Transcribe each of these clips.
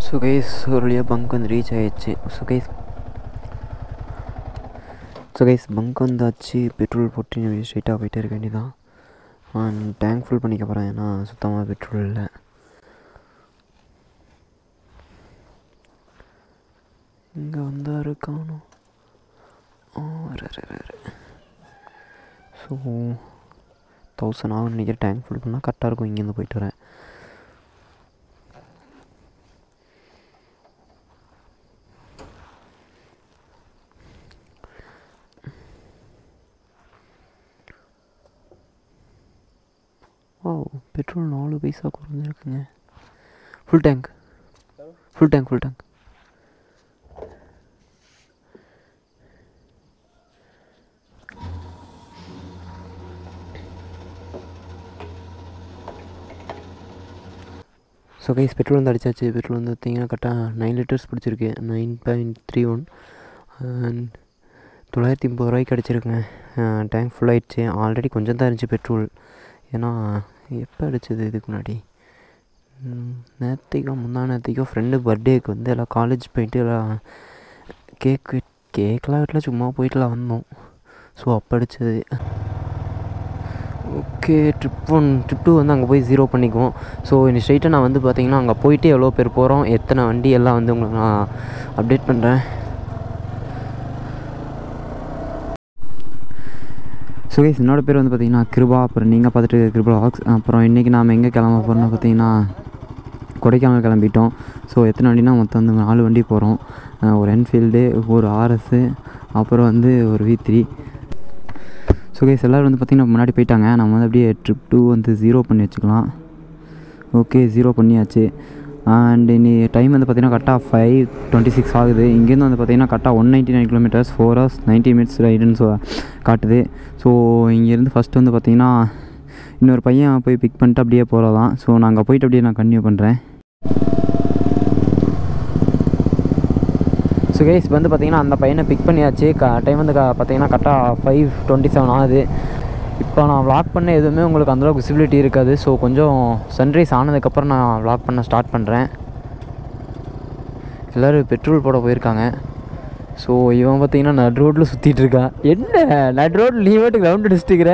so guys ஒரு வழியாக bunk வந்து ரீச் ஆகிடுச்சு so guys so guys bunk வந்தாச்சு பெட்ரோல் போட்டு அப்படியே ஸ்ட்ரைட்டாக போயிட்டே இருக்க வேண்டியதான் டேங்க் ஃபுல் பண்ணிக்க போகிறேன் ஏன்னா சுத்தமாக பெட்ரோல் இல்லை இங்கே வந்தாரு காணும் ஸோ தௌசண்ட் ஆகும் நினைக்கிறேன் டேங்க் ஃபுல் பண்ணால் கரெக்டாக இருக்கும் இங்கேருந்து போயிட்டு வரேன் ஓ பெட்ரோல் நாலு பைசா குறைஞ்சிருக்குங்க full tank full tank full tank so guys petrol வந்து அடிச்சாச்சு பெட்ரோல் வந்து பார்த்தீங்கன்னா கரெக்டாக நைன் லிட்டர்ஸ் பிடிச்சிருக்கு நைன் பாயிண்ட் த்ரீ ஒன் தொள்ளாயிரத்தி ஐம்பது ரூபாய்க்கு அடிச்சிருக்குங்க டேங்க் ஃபுல் ஆயிடுச்சு ஆல்ரெடி கொஞ்சம் தான் இருந்துச்சு பெட்ரோல் ஏன்னா எப்போ அடிச்சது இதுக்கு முன்னாடி நேற்றுக்கோ முந்தா நேற்றுக்கோ ஃப்ரெண்டு பர்த்டேக்கு வந்து எல்லாம் காலேஜ் போயிட்டு எல்லாம் கேக் கேக்கெலாம் வீட்டில் சும்மா போயிட்டுலாம் வந்தோம் ஸோ அப்போ அடித்தது okay trip one trip two வந்து அங்கே போய் ஜீரோ பண்ணிக்குவோம் ஸோ இன்னி ஸ்ட்ரைட்டாக நான் வந்து பார்த்தீங்கன்னா அங்கே போயிட்டு எவ்வளோ பேர் போகிறோம் எத்தனை வண்டி எல்லாம் வந்து உங்களுக்கு நான் அப்டேட் பண்ணுறேன் ஸோ கைஸ் என்னோட பேர் வந்து பார்த்தீங்கன்னா கிருபா அப்புறம் நீங்கள் பார்த்துட்டு கிருபா வாக்ஸ் அப்புறம் இன்றைக்கி நாம் எங்கே கிளம்ப போகிறோம்னு பார்த்தீங்கன்னா கொடைக்கானல் கிளம்பிட்டோம் ஸோ எத்தனை வண்டினா மொத்தம் வந்து நாலு வண்டி போகிறோம் ஒரு என்ஃபீல்டு ஒரு ஆர்எஸ்ஸு அப்புறம் வந்து ஒரு வி த்ரீ ஸோ கைஸ் எல்லோரும் வந்து பார்த்திங்கன்னா முன்னாடி போயிட்டாங்க நம்ம வந்து அப்படியே ட்ரிப் டூ வந்து ஜீரோ பண்ணி வச்சுக்கலாம் ஓகே ஜீரோ பண்ணியாச்சு அண்ட் இனி டைம் வந்து பார்த்திங்கன்னா கரெக்டாக ஃபைவ் டுவெண்ட்டி சிக்ஸ் ஆகுது இங்கேருந்து வந்து பார்த்திங்கன்னா கரெக்டாக one ninety nine kilometres four hours ninety minutes ரைடுன்னு சொ காட்டுது ஸோ இங்கேருந்து ஃபஸ்ட்டு வந்து பார்த்திங்கன்னா இன்னொரு பையன் போய் பிக் பண்ணிட்டு அப்படியே போகிறதான் ஸோ நான் அங்கே போயிட்டு அப்படியே நான் கன்டினியூ பண்ணுறேன் ஸோ கைஸ் வந்து பார்த்திங்கன்னா அந்த பையனை பிக் பண்ணியாச்சு க டைம் வந்து க பார்த்திங்கன்னா கரெக்டாக ஃபைவ் டுவெண்ட்டி செவன் ஆகுது இப்போ நான் விளாக் பண்ண எதுவுமே உங்களுக்கு அந்தளவுக்கு விசிபிலிட்டி இருக்காது ஸோ கொஞ்சம் சன்ரைஸ் ஆனதுக்கப்புறம் நான் விளாக் பண்ண ஸ்டார்ட் பண்ணுறேன் எல்லோரும் பெட்ரோல் போட போயிருக்காங்க ஸோ இவன் பார்த்தீங்கன்னா நட் ரோட்டில் சுற்றிட்டு இருக்கான் என்ன நட் ரோட்டில் நீ வாட்டுக்கு ரவுண்ட் அடிச்சுட்டுக்கிற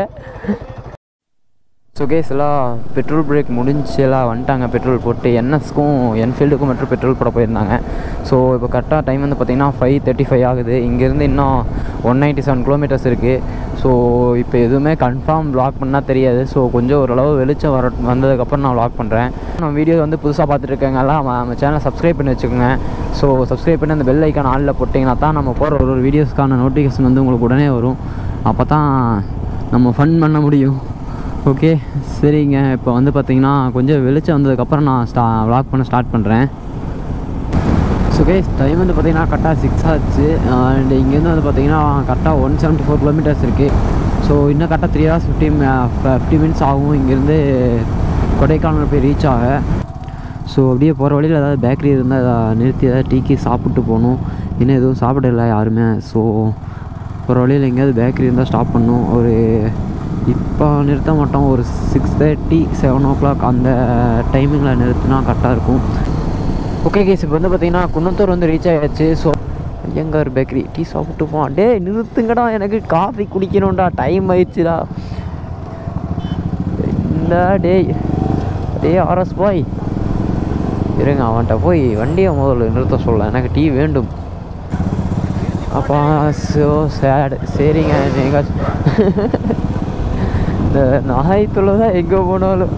ஸோ கேஸ் எல்லாம் பெட்ரோல் பிரேக் முடிஞ்சு எல்லாம் வந்துட்டாங்க பெட்ரோல் போட்டு என்எஸ்க்கும் என்ஃபீல்டுக்கும் மட்டும் பெட்ரோல் போட போயிருந்தாங்க ஸோ இப்போ கரெக்டாக டைம் வந்து பார்த்திங்கன்னா ஃபைவ் தேர்ட்டி ஃபைவ் ஆகுது இங்கேருந்து இன்னும் ஒன் நைன்ட்டி செவன் கிலோமீட்டர்ஸ் இருக்குது ஸோ இப்போ எதுவுமே கன்ஃபார்ம் வ்ளாக் பண்ணால் தெரியாது ஸோ கொஞ்சம் ஓரளவு வெளிச்சம் வர வந்ததுக்கப்புறம் நான் வ்ளாக் பண்ணுறேன் நான் வீடியோ வந்து புதுசாக பார்த்துட்டு இருக்கேங்கலாம் நம்ம சேனலை சப்ஸ்கிரைப் பண்ணி வச்சுக்கோங்க ஸோ சப்ஸ்கிரைப் பண்ணி அந்த பெல் ஐக்கான் ஆளில் போட்டிங்கன்னா தான் நம்ம போகிற ஒரு ஒரு வீடியோஸ்க்கான நோட்டிஃபிகேஷன் வந்து உங்களுக்கு உடனே வரும் அப்போ தான் நம்ம ஃபன் பண்ண முடியும் ஓகே சரிங்க இப்போ வந்து பார்த்திங்கன்னா கொஞ்சம் வெளிச்சம் வந்ததுக்கப்புறம் நான் ஸ்டா விளாக் பண்ண ஸ்டார்ட் பண்ணுறேன் ஸோ கேஸ் டைம் வந்து பார்த்திங்கன்னா கரெக்டாக சிக்ஸ் ஆச்சு அண்ட் இங்கேருந்து வந்து பார்த்திங்கன்னா கரெக்டாக ஒன் செவன்ட்டி ஃபோர் கிலோமீட்டர்ஸ் இருக்குது ஸோ இன்னும் கரெக்டாக three hours fifty fifty minutes ஆகும் இங்கேருந்து கொடைக்கானல் போய் ரீச் ஆக ஸோ அப்படியே போகிற வழியில் ஏதாவது பேக்கரி இருந்தால் அதை நிறுத்தி ஏதாவது டீக்கி சாப்பிட்டு போகணும் இன்னும் எதுவும் சாப்பிடல யாருமே ஸோ போகிற வழியில் எங்கேயாவது பேக்கரி இருந்தால் ஸ்டாப் பண்ணணும் ஒரு இப்போ நிறுத்த மாட்டோம் ஒரு six thirty seven o'clock அந்த டைமிங்கில் நிறுத்தினா கரெக்டாக இருக்கும் ஓகே கேஸ் இப்போ வந்து பார்த்தீங்கன்னா குன்னத்தூர் வந்து ரீச் ஆகிடுச்சு ஸோ ஐயங்கார் பேக்கரி டீ சாப்பிட்டு போவான் டே நிறுத்துங்கடா எனக்கு காஃபி குடிக்கணும்டா டைம் ஆயிடுச்சுடா இந்த டேய் டே ஆர்எஸ் பாய் இருங்க அவன்கிட்ட போய் வண்டியை முதல்ல நிறுத்த சொல்ல எனக்கு டீ வேண்டும் அப்பா ஸோ சேடு சரிங்க எங்காச்சும் இந்த நாய்த்துள்ள தான் எங்கே போனாலும்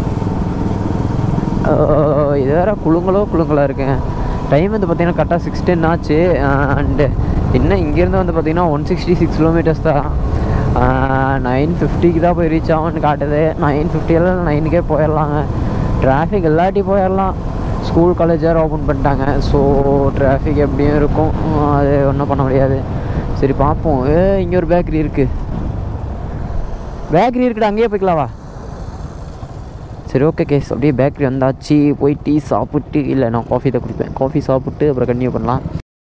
இது வேற குழுங்களோ குழுங்களாக இருக்கேன் டைம் வந்து பார்த்தீங்கன்னா கரெக்டாக சிக்ஸ் டென் ஆச்சு அண்டு இன்னும் இங்கேருந்து வந்து பார்த்தீங்கன்னா ஒன் சிக்ஸ்டி சிக்ஸ் கிலோமீட்டர்ஸ் தான் நைன் ஃபிஃப்டிக்கு தான் போய் ரீச் ஆகும்னு காட்டுது நைன் ஃபிஃப்டியெல்லாம் நைனுக்கே போயிடலாங்க டிராஃபிக் எல்லாட்டி போயிடலாம் ஸ்கூல் காலேஜ் வேறு ஓப்பன் பண்ணிட்டாங்க ஸோ டிராஃபிக் எப்படியும் இருக்கும் அது ஒன்றும் பண்ண முடியாது சரி பார்ப்போம் ஏ இங்கே ஒரு பேக்கரி இருக்குது பேக்கரி இருக்குடா அங்கேயே போய்க்கலாவா சரி ஓகே கேஸ் அப்படியே பேக்கரி வந்தாச்சு போய் டீ சாப்பிட்டு இல்லை நான் காஃபி தான் குடிப்பேன் காஃபி சாப்பிட்டு அப்புறம் கண்டினியூ பண்ணலாம்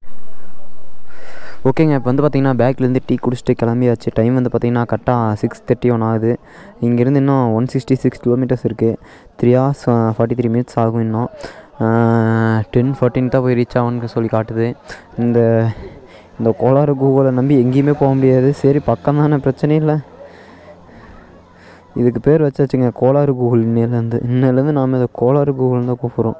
ஓகேங்க இப்போ வந்து பார்த்தீங்கன்னா பேக்லேருந்து டீ குடிச்சிட்டு கிளம்பியாச்சு டைம் வந்து பார்த்தீங்கன்னா கரெக்டாக சிக்ஸ் தேர்ட்டி ஒன் ஆகுது இங்கேருந்து இன்னும் ஒன் சிக்ஸ்டி சிக்ஸ் கிலோமீட்டர்ஸ் இருக்குது three hours forty three minutes ஆகும் இன்னும் டென் ஃபார்ட்டின் தான் போய் ரீச் ஆகும்னு சொல்லி காட்டுது இந்த இந்த கோளாறு கூகுளை நம்பி எங்கேயுமே போக முடியாது சரி பக்கம் தானே பிரச்சனை இல்லை இதுக்கு பேர் வச்சாச்சுங்க கோளாறு கூகுள் இன்னிலேருந்து இன்னிலேருந்து நாம் இதை கோளாறு கூகுள்னு தான் கூப்பிட்றோம்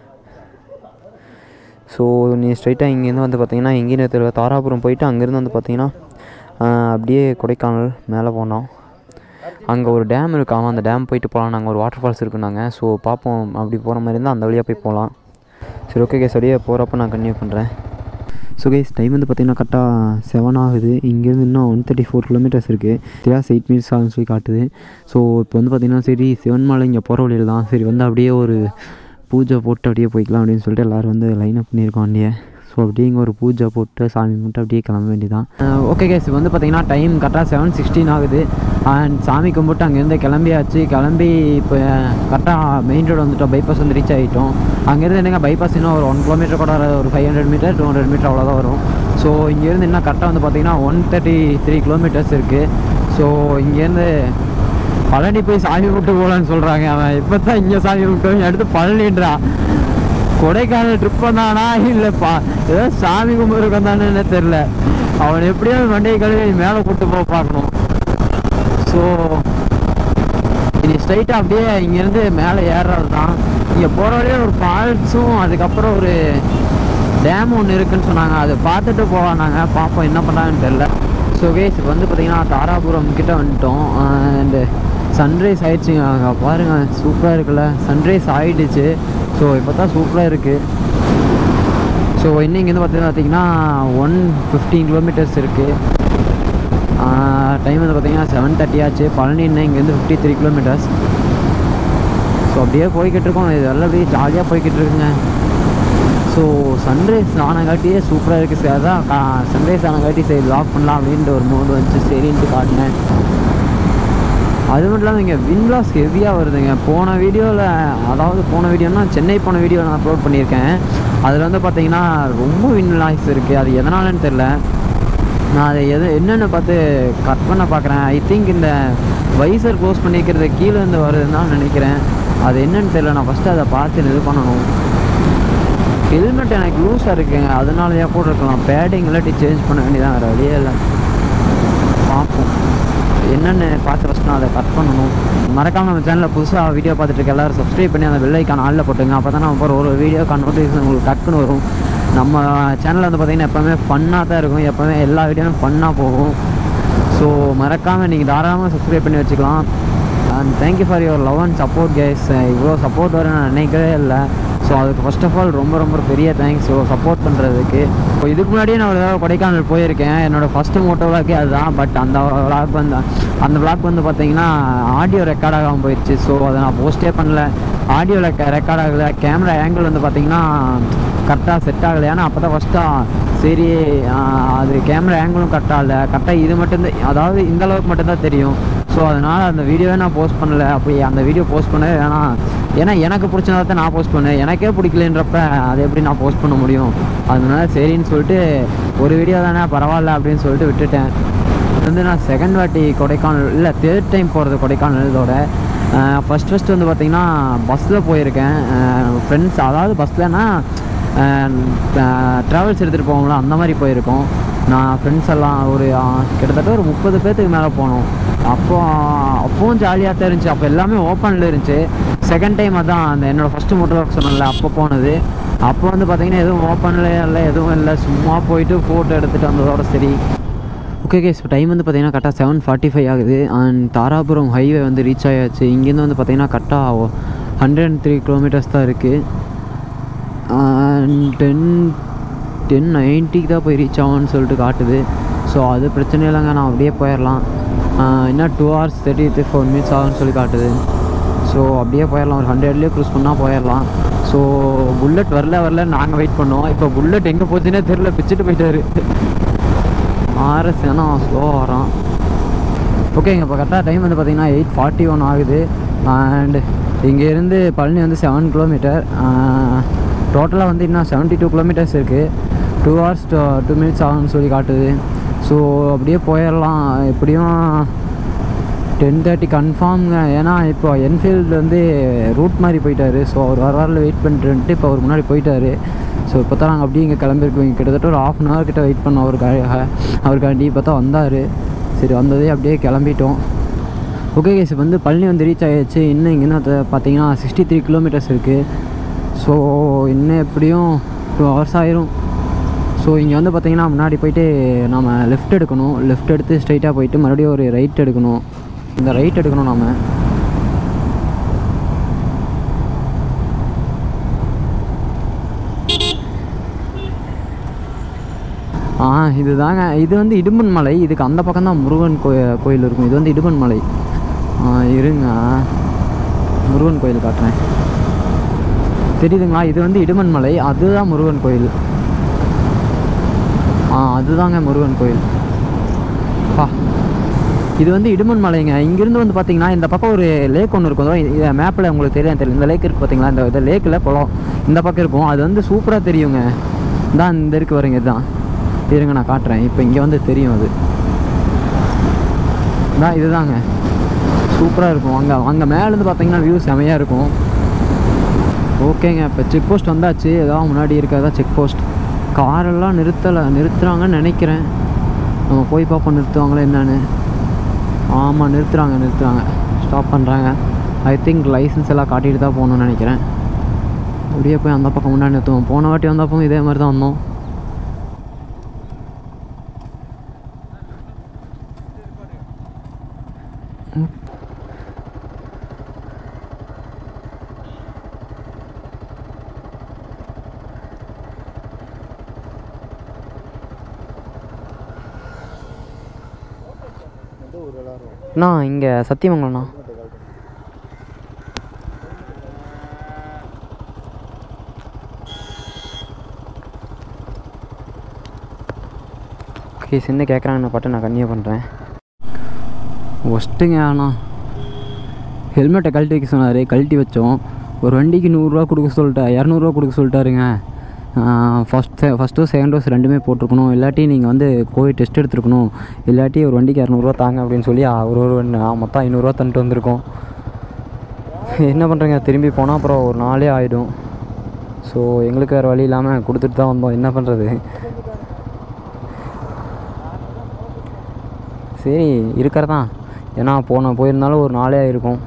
ஸோ நீ ஸ்ட்ரைட்டாக இங்கேருந்து வந்து பார்த்தீங்கன்னா எங்கேயும் தெரியல தாராபுரம் போயிட்டு அங்கேருந்து வந்து பார்த்தீங்கன்னா ஆஹ், அப்படியே கொடைக்கானல் மேலே போனோம் அங்கே ஒரு டேம் இருக்காம அந்த டேம் போயிட்டு போகலாம் நாங்கள் ஒரு வாட்டர் ஃபால்ஸ் இருக்குனாங்க ஸோ பார்ப்போம் அப்படி போகிற மாதிரி இருந்தால் அந்த வழியாக போய் போகலாம் சரி ஓகே கேஸ் அப்படியே போகிறப்ப நான் கன்டினியூ பண்ணுறேன் ஸோ கைஸ் டைம் வந்து பார்த்தீங்கன்னா கரெக்டாக செவன் ஆகுது இங்கேருந்து இன்னும் ஒன் தேர்ட்டி ஃபோர் கிலோமீட்டர்ஸ் இருக்குது தியாஸ் எயிட் மினிட்ஸ் ஆகும்னு சொல்லி காட்டுது ஸோ இப்போ வந்து பார்த்தீங்கன்னா சரி சிவன் மலை இங்கே போகிற வழியில் தான் சரி வந்து அப்படியே ஒரு பூஜை போட்டு அப்படியே போய்க்கலாம் அப்படின்னு சொல்லிட்டு எல்லோரும் வந்து லைன் அப் பண்ணியிருக்கோம் வண்டியை ஸோ அப்படியே இங்கே ஒரு பூஜை போட்டு சாமி கும்பிட்டு அப்படியே கிளம்ப வேண்டியதான் ஓகே கேஸ் இப்போ வந்து பார்த்தீங்கன்னா டைம் கரெக்டாக செவன் சிக்ஸ்டீன் ஆகுது அண்ட் சாமி கும்பிட்டு அங்கேருந்து கிளம்பியாச்சு கிளம்பி இப்போ கரெக்டாக மெயின் ரோடு வந்துட்டோம் பைபாஸ் வந்து ரீச் ஆகிட்டோம் அங்கேருந்து என்னங்க பைபாஸ் இன்னும் ஒரு ஒன் கிலோமீட்டர் கூட வராது, ஒரு five hundred metre two hundred metre அவ்வளோதான் வரும் ஸோ இங்கேருந்து இன்னும் கரெக்டாக வந்து பார்த்தீங்கன்னா ஒன் தேர்ட்டி த்ரீ கிலோமீட்டர்ஸ் இருக்குது ஸோ இங்கேருந்து பழனி போய் சாமி கும்பிட்டு போகலான்னு சொல்கிறாங்க அவன் இப்போ தான் இங்கே சாமி கும்பிட்டு அடுத்து பழனின்றான் கொடைக்கானல் ட்ரிப் வந்தானா இல்லைப்பா ஏதோ சாமி கும்பிட்றதுக்கு வந்தானே தெரில அவன் எப்படியாவது வண்டியை கழுவி மேலே கூட்டு போக பார்க்கணும் ஸோ இனி ஸ்ட்ரைட்டாக அப்படியே இங்கேருந்து மேலே ஏறுறது தான் இங்கே போகிற வழியே ஒரு ஃபால்ஸும் அதுக்கப்புறம் ஒரு டேம் ஒன்று இருக்குன்னு சொன்னாங்க அதை பார்த்துட்டு போகலாம் நாங்கள் பார்ப்போம் என்ன பண்ணாங்கன்னு தெரில ஸோ கேஸ் இப்போ வந்து பார்த்தீங்கன்னா தாராபுரம் கிட்ட வந்துட்டோம் அண்டு சன்ரைஸ் ஆயிடுச்சுங்க அங்கே பாருங்கள் சூப்பராக இருக்குல்ல சன்ரைஸ் ஆயிடுச்சு ஸோ இப்போ தான் சூப்பராக இருக்குது ஸோ இன்னும் இங்கேருந்து பார்த்தீங்கன்னா பார்த்தீங்கன்னா ஒன் ஃபிஃப்டீன் கிலோமீட்டர்ஸ் இருக்குது டைம் வந்து பார்த்தீங்கன்னா செவன் தேர்ட்டி ஆச்சு பழனி இன்னும் இங்கேருந்து ஃபிஃப்டி த்ரீ கிலோமீட்டர்ஸ் ஸோ அப்படியே போய்கிட்டு இருக்கோம் இது எல்லாம் அப்படியே ஜாலியாக போய்கிட்டு இருக்குங்க ஸோ சன்ரைஸ் ஆனங்காட்டியே சூப்பராக இருக்குது சார் அதான் சன்ரைஸ் ஆனங்காட்டி சரி லாக் பண்ணலாம் அப்படின்ற ஒரு மூடு வந்துச்சு சரின்ட்டு காட்டினேன் அது மட்டும் இல்லாமல் இங்கே வின்லாஸ் ஹெவியாக வருதுங்க போன வீடியோவில் அதாவது போன வீடியோனா சென்னை போன வீடியோ நான் அப்லோட் பண்ணியிருக்கேன் அதில் வந்து பார்த்தீங்கன்னா ரொம்ப வின்லாஸ் இருக்குது அது எதனாலன்னு தெரில நான் அதை எது என்னென்னு பார்த்து கட் பண்ண பார்க்குறேன் ஐ திங்க் இந்த வைசர் க்ளோஸ் பண்ணிக்கிறது கீழே இருந்து வருதுன்னு தான் நினைக்கிறேன் அது என்னன்னு தெரியல நான் ஃபஸ்ட்டு அதை பார்த்து இது பண்ணணும் ஹெல்மெட் எனக்கு லூஸாக இருக்குங்க அதனாலயா கூட இருக்கலாம் பேடிங் இல்லாட்டி சேஞ்ச் பண்ண வேண்டியதான் வேறு வழியே இல்லை பார்ப்போம் என்னென்னு பார்த்து ஃபஸ்ட் நான் அதை கட் பண்ணணும் மறக்காமல் நம்ம சேனலில் புதுசாக வீடியோ பார்த்துட்டு இருக்க எல்லாரும் சப்ஸ்கிரைப் பண்ணி அந்த பெல் ஐக்கான் ஆளில் போட்டுங்க அப்போ தான் நம்ம போகிற ஒரு வீடியோக்கான நோட்டிஃபிகேஷன் உங்களுக்கு டக்குன்னு வரும் நம்ம சேனலில் வந்து பார்த்திங்கன்னா எப்போவுமே ஃபன்னாக தான் இருக்கும் எப்போவுமே எல்லா வீடியோவும் ஃபன்னாக போகும் ஸோ மறக்காமல் நீங்கள் தாராளமாக சப்ஸ்கிரைப் பண்ணி வச்சுக்கலாம் and thank you for your love and support guys இவ்வளோ சப்போர்ட் வரும் நான் நினைக்கவே இல்லை ஸோ அதுக்கு ஃபர்ஸ்ட் ஆஃப் ஆல் ரொம்ப ரொம்ப பெரிய தேங்க்ஸ் ஸோ சப்போர்ட் பண்ணுறதுக்கு இப்போ இதுக்கு முன்னாடியே நான் ஒரு தடவை கொடைக்கானல் போயிருக்கேன் என்னோடய ஃபஸ்ட்டு மோட்டோ விளாக்கே அதுதான் பட் அந்த விளாக் வந்து அந்த விளாக் வந்து பார்த்தீங்கன்னா ஆடியோ ரெக்கார்ட் ஆகாமல் போயிடுச்சு ஸோ அதை நான் போஸ்ட்டே பண்ணல ஆடியோ ரெக்கார்ட் ஆகலை கேமரா ஆங்கிள் வந்து பார்த்தீங்கன்னா கரெக்டாக செட் ஆகலை ஏன்னா அப்போ தான் ஃபஸ்ட்டாக சரி ஆஹ், அது கேமரா ஆங்கிளும் கரெக்டாக இல்லை கரெக்டாக இது மட்டும்தான் அதாவது இந்த அளவுக்கு மட்டும்தான் தெரியும் ஸோ அதனால் அந்த வீடியோவே நான் போஸ்ட் பண்ணல அப்படி அந்த வீடியோ போஸ்ட் பண்ணவே வேணாம் ஏன்னா எனக்கு பிடிச்சதை தான் நான் போஸ்ட் பண்ணேன் எனக்கே பிடிக்கலன்றப்ப அதை எப்படி நான் போஸ்ட் பண்ண முடியும் அதனால சரின்னு சொல்லிட்டு ஒரு வீடியோ தானே பரவாயில்ல அப்படின்னு சொல்லிட்டு விட்டுட்டேன் இது வந்து நான் செகண்ட் வாட்டி கொடைக்கானல் இல்லை தேர்ட் டைம் போகிறது கொடைக்கானல் இதோட ஃபஸ்ட் ஃபஸ்ட்டு வந்து பார்த்திங்கன்னா பஸ்ஸில் போயிருக்கேன் ஃப்ரெண்ட்ஸ் அதாவது பஸ்லனா ட்ராவல்ஸ் எடுத்துகிட்டு போவோம்ல அந்த மாதிரி போயிருக்கோம் நான் ஃப்ரெண்ட்ஸ் எல்லாம் ஒரு ஆ, கிட்டத்தட்ட ஒரு முப்பது பேர்த்துக்கு மேலே போனோம் அப்போ அப்போவும் ஜாலியாக தான் இருந்துச்சு அப்போ எல்லாமே ஓப்பனில் இருந்துச்சு செகண்ட் டைம் அதான் அந்த என்னோடய ஃபஸ்ட்டு மோட்டர் ஒர்க் சொன்னேன்ல அப்போ போனது அப்போ வந்து பார்த்தீங்கன்னா எதுவும் ஓப்பனில் இல்லை எதுவும் இல்லை சும்மா போயிட்டு ஃபோட்டோ எடுத்துகிட்டு வந்ததோட சரி ஓகே கேஸ் இப்போ டைம் வந்து பார்த்தீங்கன்னா கரெக்டாக செவன் ஃபார்ட்டி ஃபைவ் ஆகுது அண்ட் தாராபுரம் ஹைவே வந்து ரீச் ஆயாச்சு இங்கேருந்து வந்து பார்த்தீங்கன்னா கரெக்டாக ஹண்ட்ரட் அண்ட் த்ரீ கிலோமீட்டர்ஸ் தான் இருக்குது டென் டென் நைன்ட்டிக்கு தான் போய் ரீச் ஆகும்னு சொல்லிட்டு காட்டுது ஸோ அது பிரச்சனை இல்லைங்க நான் அப்படியே போயிடலாம் ஆஹ் இன்னும் two hours thirty four minutes ஆகும்னு சொல்லி காட்டுது ஸோ அப்படியே போயிடலாம் ஒரு ஹண்ட்ரட்லேயே க்ரூஸ் பண்ணால் போயிடலாம் ஸோ புல்லட் வரல வரல நாங்கள் வெயிட் பண்ணோம் இப்போ புல்லட் எங்கே போச்சுன்னே தெரில பிச்சுட்டு போயிட்டாரு ஆர்எஸ் ஏன்னா ஸ்லோவாக வரான் ஓகேங்க இப்போ கரெக்டாக டைம் வந்து பார்த்தீங்கன்னா எயிட் ஃபார்ட்டி ஒன் ஆகுது அண்ட் இங்கேருந்து பழனி வந்து செவன் கிலோமீட்டர் டோட்டலாக வந்து இன்னும் செவன்ட்டி டூ கிலோமீட்டர்ஸ் இருக்குது டூ ஹவர்ஸ் டூ மினிட்ஸ் ஆகும்னு சொல்லி காட்டுது ஸோ அப்படியே போயிடலாம் எப்படியும் டென் தேர்ட்டி கன்ஃபார்ம்ங்க ஏன்னா இப்போ என்ஃபீல்டு வந்து ரூட் மாதிரி போயிட்டாரு ஸோ அவர் வர வரல வெயிட் பண்ணிட்டு இப்போ அவர் முன்னாடி போயிட்டாரு ஸோ இப்போ தான் நாங்கள் அப்படியே இங்கே கிளம்பிருக்கோம் கிட்டத்தட்ட ஒரு ஆஃப் அன் ஹவர் கிட்ட வெயிட் பண்ணோம் அவருக்காக அவருக்காண்டி இப்போ தான் வந்தார் சரி வந்ததே அப்படியே கிளம்பிட்டோம் ஓகே கேஸ் இப்போ வந்து பழனி வந்து ரீச் ஆகிடுச்சு இன்னும் இங்கேருந்து அது பார்த்தீங்கன்னா சிக்ஸ்டி த்ரீ கிலோமீட்டர்ஸ் இருக்குது ஸோ இன்னும் எப்படியும் டூ ஹவர்ஸ் ஆயிரும் ஸோ இங்கே வந்து பார்த்தீங்கன்னா முன்னாடி போயிட்டு நம்ம லெஃப்ட் எடுக்கணும் லெஃப்ட் எடுத்து ஸ்ட்ரைட்டாக போயிட்டு மறுபடியும் ஒரு ரைட் எடுக்கணும் இந்த ரைட் எடுக்கணும் நாம ஆ இது தாங்க இது வந்து இடும்பன் மலை இதுக்கு அந்த பக்கம் தான் முருகன் கோய கோயில் இருக்கும் இது வந்து இடும்பன் மலை ஆ இருங்க முருகன் கோயில் காட்டுறேன் தெரியுதுங்களா இது வந்து இடுமன் மலை அதுதான் முருகன் கோயில் ஆ அதுதாங்க முருகன் கோயில் பா இது வந்து இடுமன் மலைங்க இங்கேருந்து வந்து பார்த்தீங்கன்னா இந்த பக்கம் ஒரு லேக் ஒன்று இருக்கும் மேப்பில் உங்களுக்கு தெரியும் தெரியல இந்த லேக் இருக்குது பார்த்தீங்களா இந்த இந்த லேக்கில் குளம் இந்த பக்கம் இருக்கும் அது வந்து சூப்பராக தெரியுங்க தான் இந்த இருக்கு வரீங்க இதுதான் இருங்க நான் காட்டுறேன் இப்போ இங்கே வந்து தெரியும் அது தான் இதுதாங்க சூப்பராக இருக்கும் அங்கே அங்கே மேலேருந்து பார்த்தீங்கன்னா வியூ செமையாக இருக்கும் ஓகேங்க இப்போ செக் போஸ்ட் வந்தாச்சு ஏதாவது முன்னாடி இருக்கிறதா செக் போஸ்ட் காரெல்லாம் நிறுத்தலை நிறுத்துகிறாங்கன்னு நினைக்கிறேன் நம்ம போய் பார்ப்போம் நிறுத்துவாங்களா என்னன்னு ஆமாம் நிறுத்துகிறாங்க நிறுத்துகிறாங்க ஸ்டாப் பண்ணுறாங்க ஐ திங்க் லைசன்ஸ் எல்லாம் காட்டிட்டு தான் போகணும்னு நினைக்கிறேன் அப்படியே போய் அந்த பக்கம் முன்னாடி நிறுத்துவோம் போன வாட்டி வந்தப்போ இதே மாதிரி தான் வந்தோம் அண்ணா இங்கே சத்தியமங்கலம்ண்ணா ஓகே சின்ன கேட்குறாங்கன்னு பாட்டு நான் கன்னியாக பண்ணுறேன் ஒஸ்ட்டுங்க அண்ணா ஹெல்மெட்டை கழட்டி வைக்க சொன்னார் கழட்டி வச்சோம் ஒரு வண்டிக்கு நூறுரூவா கொடுக்க சொல்லிட்டா இரநூறுவா கொடுக்க சொல்லிட்டாருங்க first first dose second dose ரெண்டுமே போட்டிருக்கணும் இல்லாட்டி நீங்கள் வந்து கோவிட் டெஸ்ட் எடுத்துருக்கணும் இல்லாட்டி ஒரு வண்டிக்கு இரநூறுவா தாங்க அப்படின்னு சொல்லி ஒரு ஒரு நான் மொத்தம் ஐநூறுரூவா தந்துட்டு வந்திருக்கோம் என்ன பண்ணுறீங்க திரும்பி போனால் அப்புறம் ஒரு நாளே ஆகிடும் ஸோ எங்களுக்கு வேறு வழி இல்லாமல் கொடுத்துட்டு தான் வந்தோம் என்ன பண்ணுறது சரி இருக்கிறதான் ஏன்னா போன போயிருந்தாலும் ஒரு நாளே ஆயிருக்கும்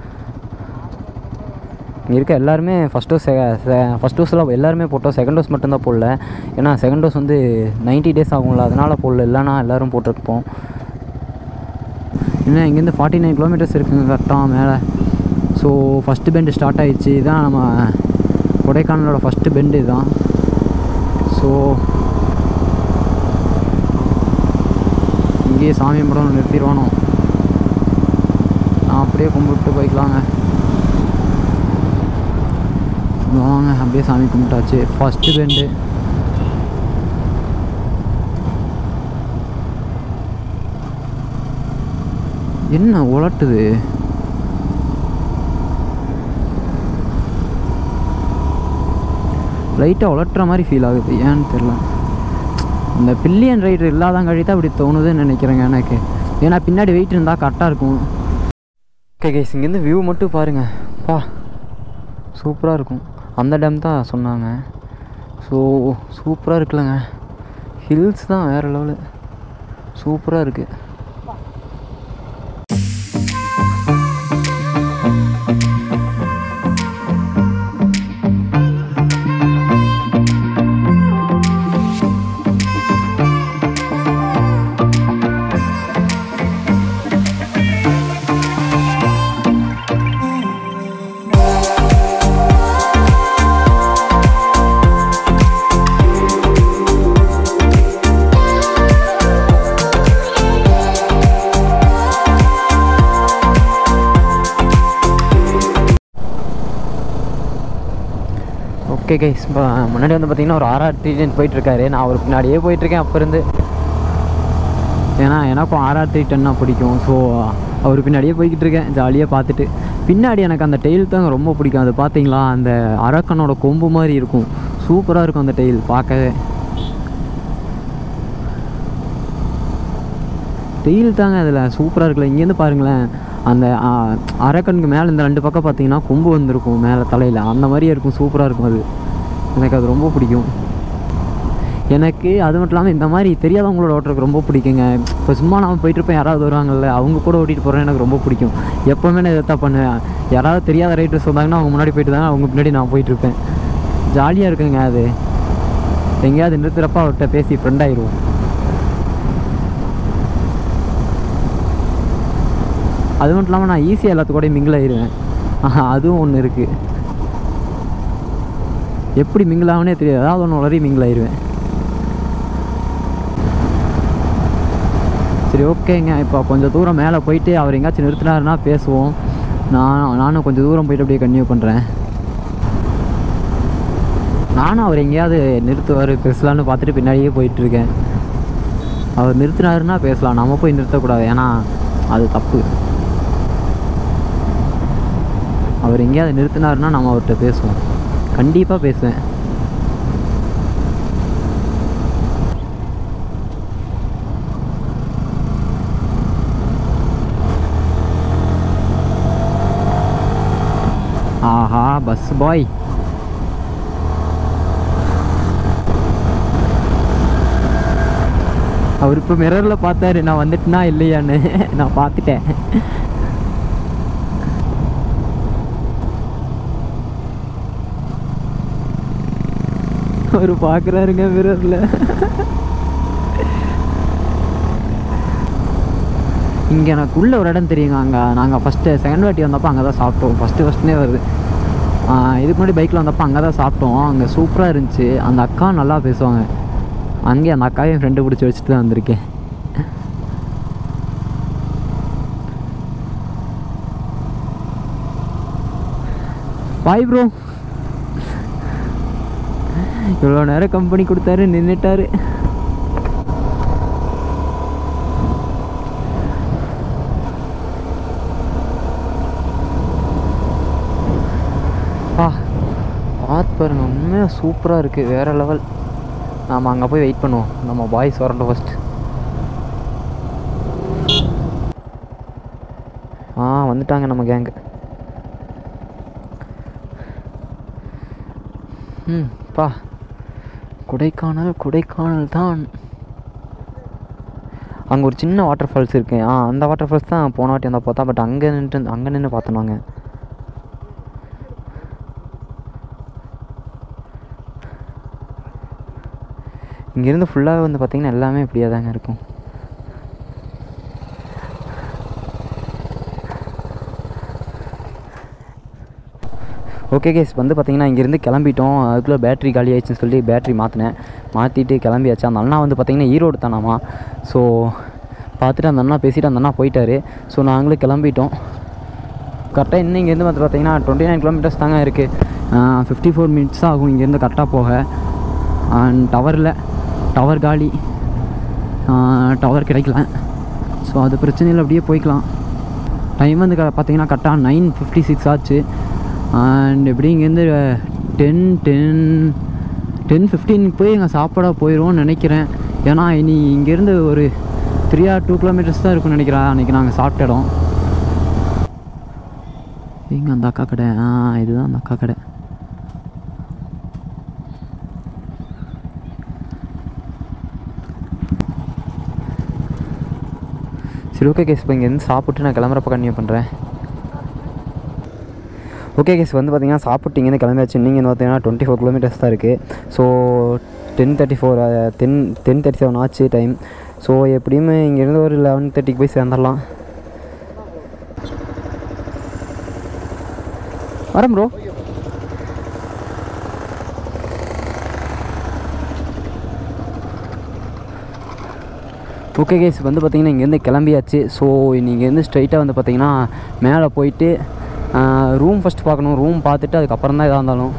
இங்கே இருக்க எல்லாருமே ஃபஸ்ட் டோஸ் ஃபஸ்ட் டோஸ்லாம் எல்லாருமே போட்டோம் செகண்ட் டோஸ் மட்டும்தான் போடல ஏன்னா செகண்ட் டோஸ் வந்து 90 டேஸ் ஆகும்ல அதனால் போடல இல்லைன்னா எல்லோரும் போட்டிருப்போம் இன்னும் இங்கேருந்து ஃபார்ட்டி நைன் கிலோமீட்டர்ஸ் இருக்குங்க கரெக்டாக மேலே ஸோ ஃபஸ்ட்டு பெண்டு ஸ்டார்ட் ஆயிடுச்சு இதான் நம்ம கொடைக்கானலோட ஃபஸ்ட்டு பெண்டு இதுதான் ஸோ இங்கேயே சாமி படம் நிறுத்திடுவானோ நான் அப்படியே கும்பிட்டு போய்க்கலாங்க வாங்க அப்படியே சாமி கும்பிட்டாச்சு ஃபஸ்ட்டு பெண்டு என்ன உலட்டுது லைட்டாக உலட்டுற மாதிரி ஃபீல் ஆகுது ஏன்னு தெரில இந்த பில்லியன் ரைடர் இல்லாதான் கழித்து அப்படி தோணுதுன்னு நினைக்கிறேங்க எனக்கு ஏன்னா பின்னாடி வெயிட் இருந்தால் கரெக்டாக இருக்கும் ஓகே கேஸ் இங்கேருந்து வியூ மட்டும் பாருங்கள் பா சூப்பராக இருக்கும் அந்த டேம் தான் சொன்னாங்க ஸோ சூப்பராக இருக்குல்லங்க ஹில்ஸ் தான் வேறு லெவலு சூப்பராக இருக்குது ஓகே கைஸ் இப்போ முன்னாடி வந்து பார்த்தீங்கன்னா ஒரு ஆர்ஆர் த்ரீ போயிட்டுருக்காரு நான் அவர் பின்னாடியே போயிட்டுருக்கேன் அப்போ இருந்து ஏன்னா எனக்கும் ஆர்ஆர் த்ரீ டென்னா பிடிக்கும் ஸோ அவர் பின்னாடியே போய்கிட்டு இருக்கேன் ஜாலியாக பார்த்துட்டு பின்னாடி எனக்கு அந்த டெயில் தாங்க ரொம்ப பிடிக்கும் அது பார்த்தீங்களா அந்த அரக்கனோட கொம்பு மாதிரி இருக்கும் சூப்பராக இருக்கும் அந்த டெயில் பார்க்கவே டெயில் தாங்க அதில் சூப்பராக இருக்குல்ல இங்கேருந்து பாருங்களேன் அந்த ஆ, அரக்கனுக்கு மேலே இந்த ரெண்டு பக்கம் பார்த்தீங்கன்னா கொம்பு வந்திருக்கும் மேலே தலையில் அந்த மாதிரியே இருக்கும் சூப்பராக இருக்கும் அது எனக்கு அது ரொம்ப பிடிக்கும் எனக்கு அது மட்டும் இல்லாமல் இந்த மாதிரி தெரியாதவங்களோட ஓட்டுறதுக்கு ரொம்ப பிடிக்குங்க இப்போ சும்மா நான் போயிட்டுருப்பேன் யாராவது வருவாங்கல்ல அவங்க கூட ஓட்டிகிட்டு போகிறேன் எனக்கு ரொம்ப பிடிக்கும் எப்போவுமே நான் இதை தான் பண்ணுவேன் யாராவது தெரியாத ரைட்டர்ஸ் வந்தாங்கன்னா அவங்க முன்னாடி போயிட்டு தான் அவங்க பின்னாடி நான் போயிட்டுருப்பேன் ஜாலியாக இருக்குங்க அது எங்கேயாவது நிறுத்துறப்ப அவர்கிட்ட பேசி ஃப்ரெண்ட் ஆயிடுவோம் அது மட்டும் இல்லாமல் நான் ஈஸியாக எல்லாத்து கூடயும் மிங்கிள் ஆயிடுவேன் ஆஹா, அதுவும் ஒன்று இருக்குது எப்படி மிங்கிள் ஆகுனே தெரியாது ஏதாவது ஒன்று வளரி மிங்கிள் ஆயிடுவேன் சரி ஓகேங்க இப்போ கொஞ்சம் தூரம் மேலே போயிட்டு அவர் எங்கேயாச்சும் நிறுத்தினாருன்னா பேசுவோம் நான் நானும் கொஞ்சம் தூரம் போயிட்டு அப்படியே கன்டினியூ பண்ணுறேன் நானும் அவர் எங்கேயாவது நிறுத்துவார் பேசலான்னு பார்த்துட்டு பின்னாடியே போயிட்டுருக்கேன் அவர் நிறுத்தினாருன்னா பேசலாம் நம்ம போய் நிறுத்தக்கூடாது ஏன்னா அது தப்பு அவர் எங்கேயாவது நிறுத்தினாருன்னா நம்ம அவர்கிட்ட பேசுவோம் கண்டிப்பாக பேசுவேன் ஆஹா பஸ் பாய் அவர் இப்போ மிரரில் பார்த்தாரு நான் வந்துட்டேனா இல்லையான்னு நான் பார்த்துட்டேன் அவர் பார்க்குறாருங்க மிரரில் இங்கே எனக்கு உள்ள ஒரு இடம் தெரியுங்க அங்கே நாங்கள் ஃபஸ்ட்டு செகண்ட் வாட்டி வந்தப்போ அங்கே தான் சாப்பிட்டோம் ஃபஸ்ட்டு ஃபஸ்ட்டுனே வருது ஆ, இதுக்கு முன்னாடி பைக்கில் வந்தப்போ அங்கே தான் சாப்பிட்டோம் அங்கே சூப்பராக இருந்துச்சு அந்த அக்கா நல்லா பேசுவாங்க அங்கேயே அந்த அக்காவையும் ஃப்ரெண்டு பிடிச்சி வச்சுட்டு தான் வந்திருக்கேன் பாய் ப்ரோ இவ்வளோ நேரம் கம்பெனி கொடுத்தாரு நின்றுட்டாரு பா பார்த்து பாருங்க உண்மையாக சூப்பராக இருக்குது வேறு லெவல் நாம் அங்கே போய் வெயிட் பண்ணுவோம் நம்ம பாய்ஸ் வரட்டும் ஃபஸ்ட்டு ஆ வந்துட்டாங்க நம்ம கேங்கு ம் பா கொடைக்கானல் கொடைக்கானல் தான் அங்கே ஒரு சின்ன வாட்டர் ஃபால்ஸ் இருக்கு ஆ அந்த வாட்டர் ஃபால்ஸ் தான் போன வாட்டி வந்தால் பார்த்தா பட் அங்கே நின்றுட்டு அங்கே நின்று பார்த்தோம் நாங்கள் இங்கேருந்து ஃபுல்லாக வந்து பார்த்திங்கன்னா எல்லாமே இப்படியே தாங்க இருக்கும் ஓகே கேஸ் வந்து பார்த்தீங்கன்னா இங்கேருந்து கிளம்பிட்டோம் அதுக்குள்ளே பேட்ரி காலி ஆயிடுச்சுன்னு சொல்லி பேட்ரி மாற்றினேன் மாற்றிட்டு கிளம்பியாச்சு அந்த அண்ணா வந்து பார்த்தீங்கன்னா ஈரோடு தானாமா ஸோ பார்த்துட்டு அந்த அண்ணா பேசிட்டு அந்த அண்ணா போயிட்டாரு ஸோ நாங்களும் கிளம்பிட்டோம் கரெக்டாக இன்னும் இங்கேருந்து வந்து பார்த்தீங்கன்னா டுவெண்ட்டி நைன் கிலோமீட்டர்ஸ் தாங்க இருக்குது ஃபிஃப்டி ஃபோர் மினிட்ஸ் ஆகும் இங்கேருந்து கரெக்டாக போக அண்ட் டவரில் டவர் காலி டவர் கிடைக்கல ஸோ அது பிரச்சனை இல்லை அப்படியே போய்க்கலாம் டைம் வந்து க பார்த்தீங்கன்னா கரெக்டாக நைன் ஃபிஃப்டி சிக்ஸ் ஆச்சு அண்ட் எப்படி இங்கேருந்து டென் டென் டென் ஃபிஃப்டீனுக்கு போய் எங்கள் சாப்பாட போயிடுவோம்னு நினைக்கிறேன் ஏன்னா இனி இங்கேருந்து ஒரு த்ரீ ஆர் டூ கிலோமீட்டர்ஸ் தான் இருக்கும்னு நினைக்கிறேன் அன்றைக்கி நாங்கள் சாப்பிட்ட இடம் எங்க அந்த அக்கா கடை ஆ இதுதான் அந்த அக்கா கடை சரி ஓகே கேஸ் இப்போ இங்கேருந்து சாப்பிட்டு நான் கிளம்புறப்ப கன்டினியூ பண்ணுறேன் ஓகே கேஸ் வந்து பார்த்தீங்கன்னா சாப்பிட்டு இங்கேருந்து கிளம்பியாச்சு நீங்கள் வந்து பார்த்தீங்கன்னா டுவெண்ட்டி ஃபோர் கிலோமீட்டர்ஸ் தான் இருக்குது so ten thirty four ten ten thirty seven ஆச்சு டைம் ஸோ எப்படியுமே இங்கேருந்து ஒரு லெவன் தேர்ட்டிக்கு போய் சேர்ந்துடலாம் வரேன் ப்ரோ ஓகே கேஸ் வந்து பார்த்தீங்கன்னா இங்கேருந்து கிளம்பியாச்சு ஸோ இங்கேருந்து ஸ்ட்ரைட்டாக வந்து பார்த்தீங்கன்னா மேலே போயிட்டு ரூம் ஃபஸ்ட் பார்க்கணும் ரூம் பார்த்துட்டு அதுக்கப்புறம் தான் எதாக இருந்தாலும்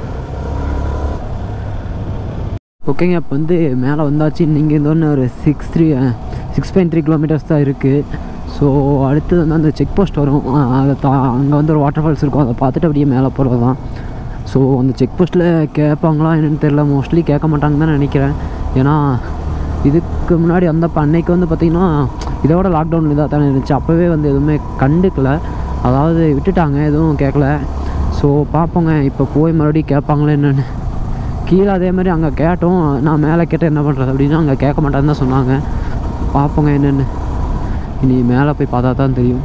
ஓகேங்க இப்போ வந்து மேலே வந்தாச்சு நீங்கள் இருந்து ஒரு six three six point three kilometres தான் இருக்குது ஸோ அடுத்தது வந்து அந்த செக் போஸ்ட் வரும் அஹ் அதை தா அங்கே வந்து ஒரு வாட்டர் ஃபால்ஸ் இருக்கும் அதை பார்த்துட்டு அப்படியே மேலே போகிறது தான் ஸோ அந்த செக் போஸ்ட்டில் கேட்பாங்களா என்னன்னு தெரில மோஸ்ட்லி கேட்க மாட்டாங்கன்னு தான் நினைக்கிறேன் ஏன்னா இதுக்கு முன்னாடி வந்தப்போ அன்னைக்கு வந்து பார்த்திங்கன்னா இதோட லாக்டவுன் இதாக தானே இருந்துச்சு அப்போவே வந்து எதுவுமே கண்டுக்கல அதாவது விட்டுட்டாங்க எதுவும் கேட்கல ஸோ பார்ப்போங்க இப்போ போய் மறுபடியும் கேட்பாங்களே என்னென்னு கீழே அதே மாதிரி அங்கே கேட்டோம் நான் மேலே கேட்டேன் என்ன பண்ணுறது அப்படின்னா அங்கே கேட்க மாட்டேன்னு தான் சொன்னாங்க பார்ப்போங்க என்னென்னு இனி மேலே போய் பார்த்தா தான் தெரியும்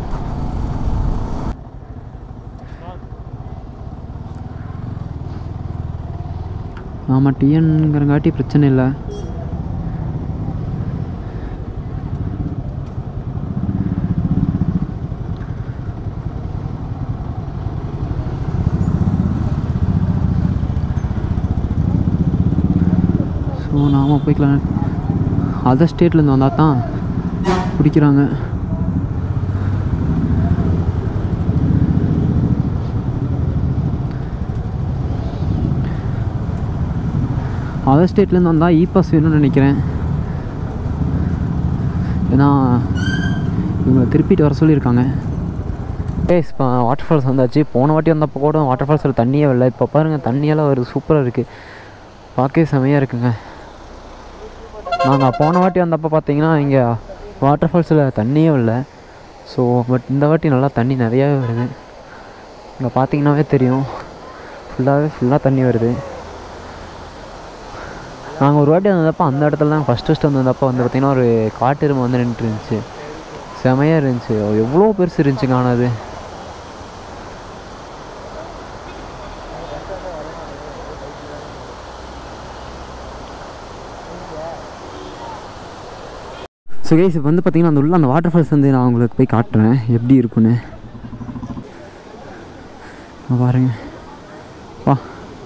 ஆமாம் டிஎன்ங்கிறங்காட்டி பிரச்சனை இல்லை ஸோ நாம போய்க்கலாம் அதர் ஸ்டேட்லேருந்து வந்தால் தான் பிடிக்கிறாங்க அதர் ஸ்டேட்லேருந்து வந்தால் இ பாஸ் வேணும்னு நினைக்கிறேன் ஏன்னா இவங்களை திருப்பிட்டு வர சொல்லியிருக்காங்க ஏஸ் இப்போ வாட்டர் ஃபால்ஸ் வந்தாச்சு போன வாட்டி வந்தப்போ கூட வாட்டர் ஃபால்ஸில் தண்ணியே இல்லை இப்போ பாருங்கள் தண்ணியெல்லாம் வருது சூப்பராக இருக்குது பார்க்கவே செமையாக இருக்குங்க நாங்கள் போன வாட்டி வந்தப்போ பார்த்தீங்கன்னா இங்கே வாட்டர் ஃபால்ஸில் தண்ணியே இல்லை ஸோ பட் இந்த வாட்டி நல்லா தண்ணி நிறையாவே வருது இங்கே பார்த்தீங்கன்னாவே தெரியும் ஃபுல்லாகவே ஃபுல்லாக தண்ணி வருது நாங்கள் ஒரு வாட்டி வந்தப்போ அந்த இடத்துல தான் ஃபஸ்ட் ஃபஸ்ட்டு வந்தப்போ வந்து பார்த்திங்கன்னா ஒரு காட்டெருமை வந்து நின்றுட்டு இருந்துச்சு செமையாக இருந்துச்சு எவ்வளோ பெருசு இருந்துச்சுங்க ஆனால் அது ஸோ கைஸ் இப்போ வந்து பார்த்தீங்கன்னா அந்த உள்ள அந்த வாட்டர் ஃபால்ஸ் வந்து நான் உங்களுக்கு போய் காட்டுறேன் எப்படி இருக்குன்னு இங்க பாருங்க வா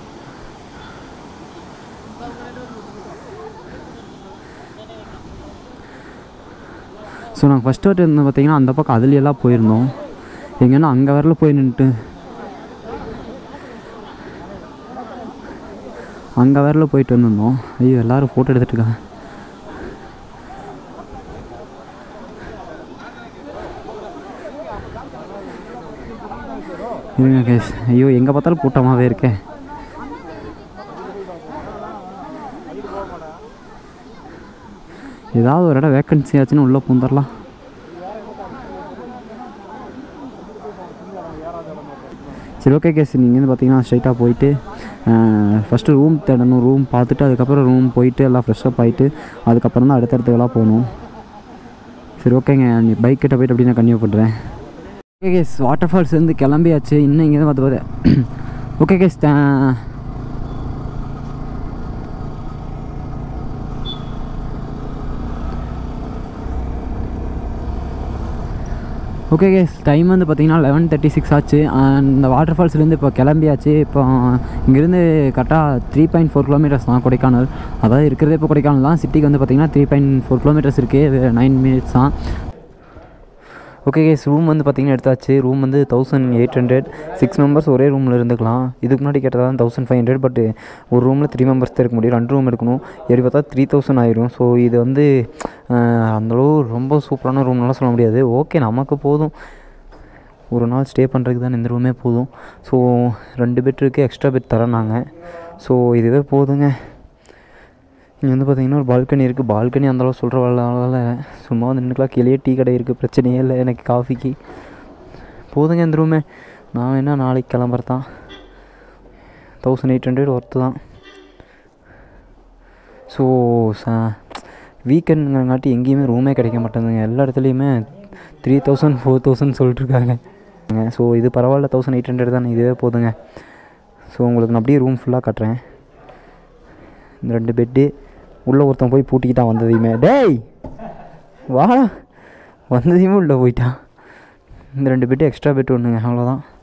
ஸோ நாங்கள் ஃபஸ்ட் வாட்டி இருந்தோம் பார்த்தீங்கன்னா அந்த பக்கம் அதுலையெல்லாம் போயிருந்தோம் எங்கன்னா அங்கே வரல போய் நின்றுட்டு அங்கே வரல போயிட்டு வந்திருந்தோம் ஐயோ எல்லோரும் ஃபோட்டோ எடுத்துகிட்டு இருக்காங்க இருங்க கேஸ் ஐயோ எங்கே பார்த்தாலும் கூட்டமாகவே இருக்கே ஏதாவது ஒரு இடம் வேக்கன்சி ஆச்சுன்னு உள்ளே பூந்துடலாம் சரி ஓகே கேஸ் நீங்கள் வந்து பார்த்தீங்கன்னா ஸ்ட்ரைட்டாக போயிட்டு ஃபஸ்ட்டு ரூம் தேடணும் ரூம் பார்த்துட்டு அதுக்கப்புறம் ரூம் போயிட்டு எல்லாம் ஃப்ரெஷ்ஷப் ஆகிட்டு அதுக்கப்புறம் தான் அடுத்த இடத்துக்கெல்லாம் போகணும் சரி ஓகேங்க நீ பைக் கிட்ட போயிட்டு அப்படி நான் கன்டினியூ பண்ணுறேன் ஓகே கேஸ் வாட்டர் ஃபால்ஸ் வந்து கிளம்பியாச்சு இன்னும் இங்கே தான் பார்த்து பார்த்து okay guys okay guys time வந்து பார்த்தீங்கன்னா லெவன் தேர்ட்டி சிக்ஸ் ஆச்சு அண்ட் இந்த வாட்டர் ஃபால்ஸ்லேருந்து இப்போ கிளம்பியாச்சு இப்போ இங்கேருந்து கரெக்டாக த்ரீ பாயிண்ட் ஃபோர் கிலோமீட்டர்ஸ் தான் கொடைக்கானல் அதாவது இருக்கிறதே இப்போ கொடைக்கானல் தான் சிட்டிக்கு வந்து பார்த்தீங்கன்னா த்ரீ பாயிண்ட் ஃபோர் கிலோமீட்டர்ஸ் இருக்குது நைன் மினிட்ஸ் தான் ஓகே கேஸ் ரூம் வந்து பார்த்தீங்கன்னா எடுத்தாச்சு ரூம் வந்து thousand eight hundred six members ஒரே ரூமில் இருந்துக்கலாம் இதுக்கு முன்னாடி கேட்டதாக தௌசண்ட் ஃபைவ் ஹண்ட்ரட் பட் ஒரு ரூமில் த்ரீ மெம்பர்ஸ் தான் இருக்க முடியும் ரெண்டு ரூம் எடுக்கணும் ஏறி பார்த்தா த்ரீ தௌசண்ட் ஆயிரும் ஸோ இது வந்து அஹ், அந்தளவு ரொம்ப சூப்பரான ரூம்னாலாம் சொல்ல முடியாது ஓகே நமக்கு போதும் ஒரு நாள் ஸ்டே பண்ணுறதுக்கு தான் இந்த ரூமே போதும் ஸோ ரெண்டு பெட் இருக்குது எக்ஸ்ட்ரா பெட் தரேன்னாங்க ஸோ இதுவே போதுங்க இங்கே வந்து பார்த்தீங்கன்னா ஒரு பால்கனி இருக்குது பால்கனி அந்தளவு சொல்கிற வரலால சும்மா வந்து நின்றுக்கலாம் கீழே டீ கடை இருக்குது பிரச்சனையே இல்லை எனக்கு காஃபிக்கு போதுங்க இந்த ரூமே நான் என்ன நாளைக்கு கிளம்புறதான் தௌசண்ட் எயிட் ஹண்ட்ரட் ஒர்த்து தான் ஸோ ச வீக்கெண்டுங்கிறங்காட்டி எங்கேயுமே ரூமே கிடைக்க மாட்டேங்குதுங்க எல்லா இடத்துலையுமே த்ரீ தௌசண்ட் ஃபோர் தௌசண்ட் சொல்லிட்டுருக்காங்க ஸோ இது பரவாயில்ல தௌசண்ட் எயிட் ஹண்ட்ரட் தானே இதுவே போதுங்க ஸோ உங்களுக்கு நான் அப்படியே ரூம் ஃபுல்லாக கட்டுறேன் இந்த ரெண்டு பெட்டு உள்ளே ஒருத்தன் போய் பூட்டிக்கிட்டான் வந்ததையுமே டேய் வா வந்ததையுமே உள்ளே போயிட்டான் இந்த ரெண்டு பெட்டு எக்ஸ்ட்ரா பெட் ஒன்றுங்க அவ்வளோதான்